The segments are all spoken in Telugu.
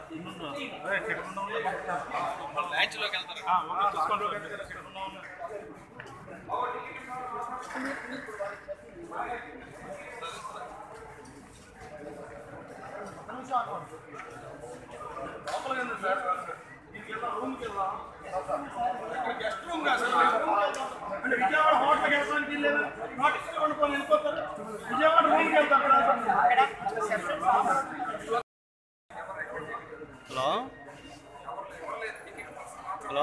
మ్యాచ్లోకి వెళ్తారు అంటే విజయవాడ హోటల్కి వెళ్ళడానికి వెళ్ళేదా నోటీస్ కొనుక్కొని వెళ్ళిపోతారు విజయవాడ రూమ్కి వెళ్తారు hello hello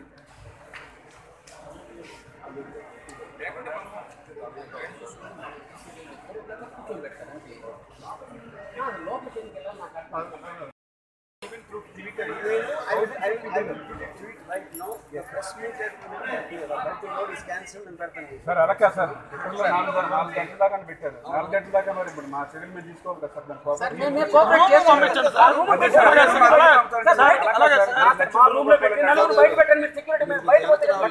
I will, I will, I will do it right now. The press meet that we will have here, the Bharti road is cancelled and Bharti. Sir అలా కాదు సార్ ఇప్పట్లో నాలుగు నాలుగు గంటల దాకా అని పెట్టారు నాలుగు గంటల దాకా మరి ఇప్పుడు మా చర్యలు మేము తీసుకోవాలి కదా సార్ దాని కోపం మేము కోఆపరేట్ చేస్తాం ఆ రూమ్ లో పెట్టి అలాగే సార్, అలాగే. సార్, అలాగే సార్. మా రూమ్ లో పెట్టి నలుగురు బయట పెట్టండి మీరు సెక్యూరిటీ మీరు బయట పోతే సార్,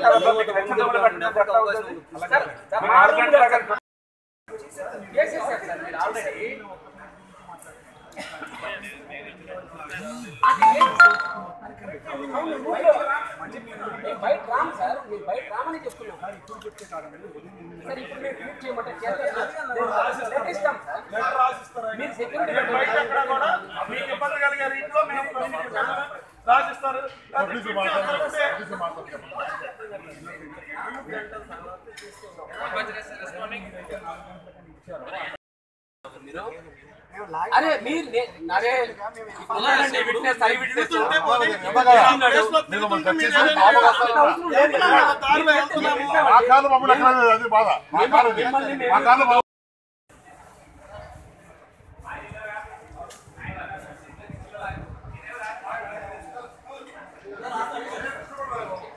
సార్, మా రూమ్ లో సార్. చేసేసారు సార్ మీరు ఆల్రెడీ అది ఏంటి సార్? అవును, రూమ్ లో. మేము బయట రాము సార్ మీరు బయట రామని చెప్తున్నాం సార్ ఇప్పుడు మీరు ట్వీట్ చేయమంటే చేస్తాం సార్. లెటర్ ఇస్తాం సార్ మీరు సెక్యూరిటీ బయట ఎక్కడ కూడా మీకు ఇబ్బంది కలిగే రీతిలో మేము రాసిస్తారు అరే మీరు నే- అరే ఉన్నాడండి witness, eye witness. తిరుగుతుంటే పోనీ, ప్లేస్లో తిరుగుతుంటే మీరు ఏదైనా అవసరం లేదు. దారిలో వెళ్తున్నాము మా కాళ్ళు మమ్మల్ని ఎక్కడ అది బాధ మా కాళ్ళు ఇది. మా కాళ్ళు బాబు ఆ